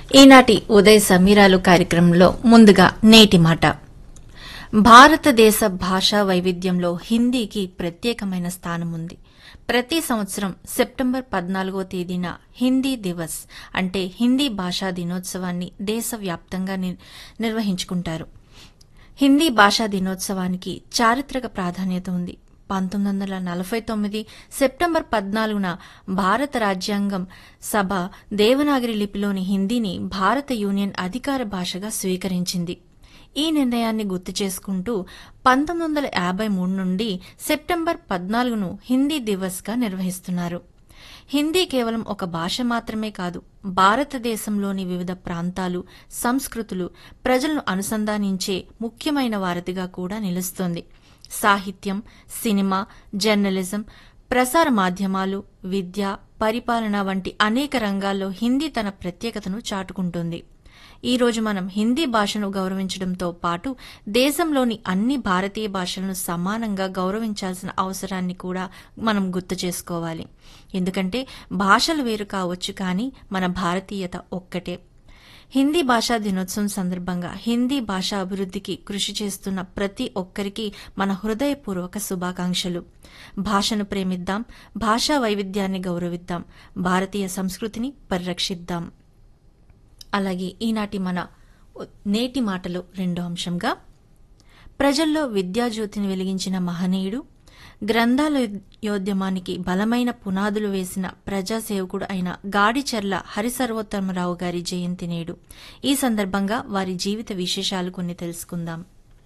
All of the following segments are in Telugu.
ఈనాటి ఉదయ సమీరాలు కార్యక్రమంలో ముందుగా నేటి మాట భారతదేశ భాషా వైవిధ్యంలో హిందీకి ప్రత్యేకమైన స్థానం ఉంది ప్రతి సంవత్సరం సెప్టెంబర్ పద్నాలుగో తేదీన హిందీ దివస్ అంటే హిందీ భాషా దినోత్సవాన్ని దేశవ్యాప్తంగా ని- నిర్వహించుకుంటారు హిందీ భాషా దినోత్సవానికి చారిత్రక ప్రాధాన్యత ఉంది పంతొమ్మిది వందల నలభై తొమ్మిది సెప్టెంబర్ పద్నాలుగున భారత రాజ్యాంగం సభ దేవనాగరి లిపిలోని హిందీని భారత యూనియన్ అధికార భాషగా స్వీకరించింది ఈ నిర్ణయాన్ని గుర్తు చేసుకుంటూ పంతొమ్మిది వందల యాభై మూడు నుండి సెప్టెంబర్ పద్నాలుగును హిందీ దివస్గా నిర్వహిస్తున్నారు హిందీ కేవలం ఒక భాష మాత్రమే కాదు భారతదేశంలోని వివిధ ప్రాంతాలు సంస్కృతులు ప్రజలను అనుసంధానించే ముఖ్యమైన వారధిగా కూడా నిలుస్తోంది సాహిత్యం సినిమా జర్నలిజం ప్రసార మాధ్యమాలు విద్య పరిపాలన వంటి అనేక రంగాల్లో హిందీ తన ప్రత్యేకతను చాటుకుంటుంది ఈ రోజు మనం హిందీ భాషను గౌరవించడంతో పాటు దేశంలోని అన్ని భారతీయ భాషలను సమానంగా గౌరవించాల్సిన అవసరాన్ని కూడా మనం గుర్తు చేసుకోవాలి ఎందుకంటే భాషలు వేరు కావచ్చు కానీ మన భారతీయత ఒక్కటే హిందీ భాషా దినోత్సవం సందర్భంగా హిందీ భాష అభివృద్ధికి కృషి చేస్తున్న ప్రతి ఒక్కరికి మన హృదయపూర్వక శుభాకాంక్షలు భాషను ప్రేమిద్దాం భాషా వైవిధ్యాన్ని గౌరవిద్దాం భారతీయ సంస్కృతిని పరిరక్షిద్దాం అలాగే ఈనాటి మన నేటి మాటలో రెండో అంశంగా ప్రజల్లో విద్యాజ్యోతిని వెలిగించిన మహనీయుడు గ్రంథాల యోద్యమానికి బలమైన పునాదులు వేసిన ప్రజాసేవకుడు అయిన గాడిచెర్ల హరిసర్వోత్తమరావు గారి జయంతి నేడు ఈ సందర్భంగా వారి జీవిత విశేషాలు కొన్ని తెలుసుకుందాం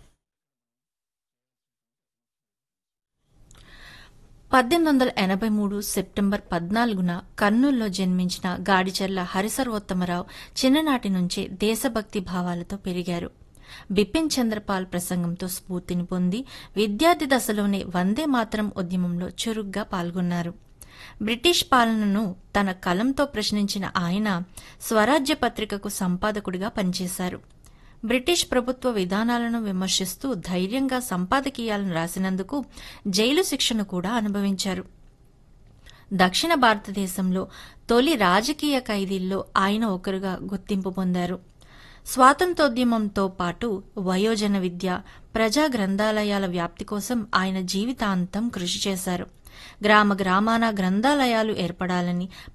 పద్దెనిమిది వందల ఎనభై మూడు సెప్టెంబర్ పద్నాలుగున కర్నూలులో జన్మించిన గాడిచెర్ల హరిసర్వోత్తమరావు చిన్ననాటి నుంచే దేశభక్తి భావాలతో పెరిగారు బిపిన్ చంద్రపాల్ ప్రసంగంతో స్ఫూర్తిని పొంది విద్యార్థి దశలోనే వందే మాతరం ఉద్యమంలో చురుగ్గా పాల్గొన్నారు బ్రిటిష్ పాలనను తన కలంతో ప్రశ్నించిన ఆయన స్వరాజ్య పత్రికకు సంపాదకుడిగా పనిచేశారు బ్రిటిష్ ప్రభుత్వ విధానాలను విమర్శిస్తూ ధైర్యంగా సంపాదకీయాలను రాసినందుకు జైలు శిక్షను కూడా అనుభవించారు దక్షిణ భారతదేశంలో తొలి రాజకీయ ఖైదీల్లో ఆయన ఒకరుగా గుర్తింపు పొందారు స్వాతంత్రోద్యమంతో పాటు వయోజన విద్య ప్రజా గ్రంథాలయాల వ్యాప్తి కోసం ఆయన జీవితాంతం కృషి చేశారు గ్రామ గ్రామాన గ్రంథాలయాలు ఏర్పడాలని